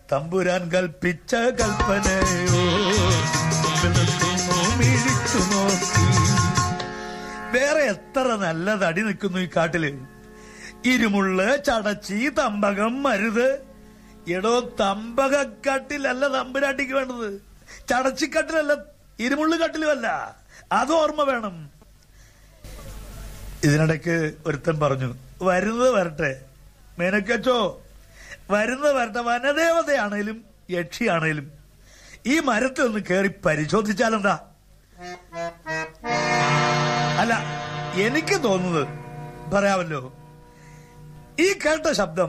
തമ്പുരാൻ കൽപ്പിച്ച കൽപ്പനയോ മുമ്പിൽ നിൽക്കുന്നു മിഴിച്ചു നോക്കി വേറെ എത്ര നല്ല തടി നിൽക്കുന്നു ഈ കാട്ടില് ഇരുമുള്ള് ചടച്ചി തമ്പകം മരുത് എടോ തമ്പകക്കാട്ടിലല്ല തമ്പുരാട്ടിക്ക് വേണ്ടത് ചടച്ചിക്കട്ടിലല്ല ഇരുമുള്ളു കട്ടിലുമല്ല അത് ഓർമ്മ വേണം ഇതിനിടയ്ക്ക് ഒരുത്തൻ പറഞ്ഞു വരുന്നത് വരട്ടെ മേനക്കച്ചോ വരുന്നത് വരട്ടെ വനദേവതയാണേലും യക്ഷിയാണേലും ഈ മരത്തിൽ ഒന്ന് കയറി പരിശോധിച്ചാലെന്താ അല്ല എനിക്ക് തോന്നുന്നത് പറയാമല്ലോ ഈ കേട്ട ശബ്ദം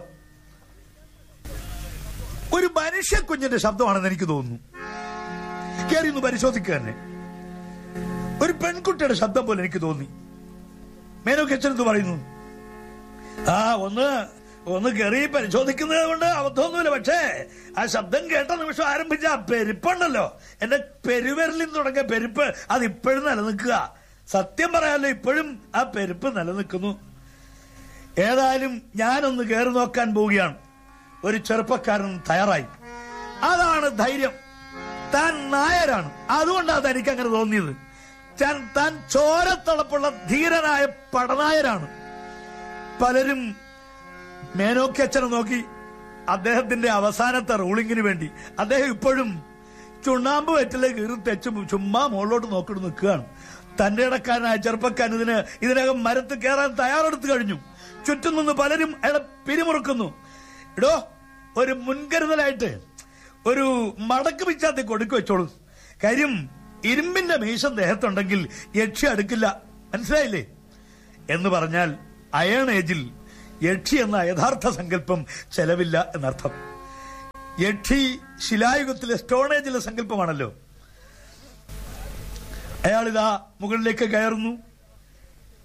ഒരു മനുഷ്യ കുഞ്ഞിന്റെ ശബ്ദമാണെന്ന് എനിക്ക് തോന്നുന്നു കയറി ഒന്ന് പരിശോധിക്കുക തന്നെ ഒരു പെൺകുട്ടിയുടെ ശബ്ദം പോലെ എനിക്ക് തോന്നി മേനോക്ക് അച്ഛൻ എന്ത് പറയുന്നു ആ ഒന്ന് ഒന്ന് കയറി പരിശോധിക്കുന്നത് കൊണ്ട് അബദ്ധമൊന്നുമില്ല പക്ഷേ ആ ശബ്ദം കേട്ട നിമിഷം ആരംഭിച്ച ആ പെരുപ്പുണ്ടല്ലോ എന്റെ പെരുവിരലിൽ തുടങ്ങിയ പെരുപ്പ് അത് ഇപ്പോഴും നിലനിൽക്കുക സത്യം പറയാലോ ഇപ്പോഴും ആ പെരുപ്പ് നിലനിൽക്കുന്നു ഏതായാലും ഞാനൊന്ന് കയറി നോക്കാൻ പോവുകയാണ് ഒരു ചെറുപ്പക്കാരൻ തയ്യാറായി അതാണ് ധൈര്യം താൻ നായരാണ് അതുകൊണ്ടാണ് തനിക്ക് അങ്ങനെ തോന്നിയത് താൻ താൻ ചോരത്തളപ്പുള്ള ധീരനായ പടനായരാണ് പലരും മേനോക്കി അച്ഛനെ നോക്കി അദ്ദേഹത്തിന്റെ അവസാനത്തെ റൂളിങ്ങിന് വേണ്ടി അദ്ദേഹം ഇപ്പോഴും ചുണ്ണാമ്പ് വെറ്റിലെ കീറി തെച്ച് ചുമ്മാ മുകളിലോട്ട് നോക്കിട്ട് നിൽക്കുകയാണ് തന്റെ ഇടക്കാരനായ ചെറുപ്പക്കാരൻ ഇതിന് ഇതിനകം മരത്ത് കയറാൻ തയ്യാറെടുത്തു കഴിഞ്ഞു ചുറ്റും നിന്ന് പലരും അയാളെ പിരിമുറുക്കുന്നു എടോ ഒരു മുൻകരുതലായിട്ട് ഒരു മടക്ക് പിച്ചാത്തി കൊടുക്കു വെച്ചോളൂ കാര്യം ഇരുമ്പിന്റെ മീശം ദേഹത്തുണ്ടെങ്കിൽ യക്ഷി അടുക്കില്ല മനസ്സിലായില്ലേ എന്ന് പറഞ്ഞാൽ അയൺ ഏജിൽ യക്ഷി എന്ന യഥാർത്ഥ സങ്കല്പം ചെലവില്ല എന്നർത്ഥം യക്ഷി ശിലായുഗത്തിലെ സ്റ്റോൺ ഏജിലെ സങ്കല്പമാണല്ലോ അയാൾ ഇതാ മുകളിലേക്ക് കയറുന്നു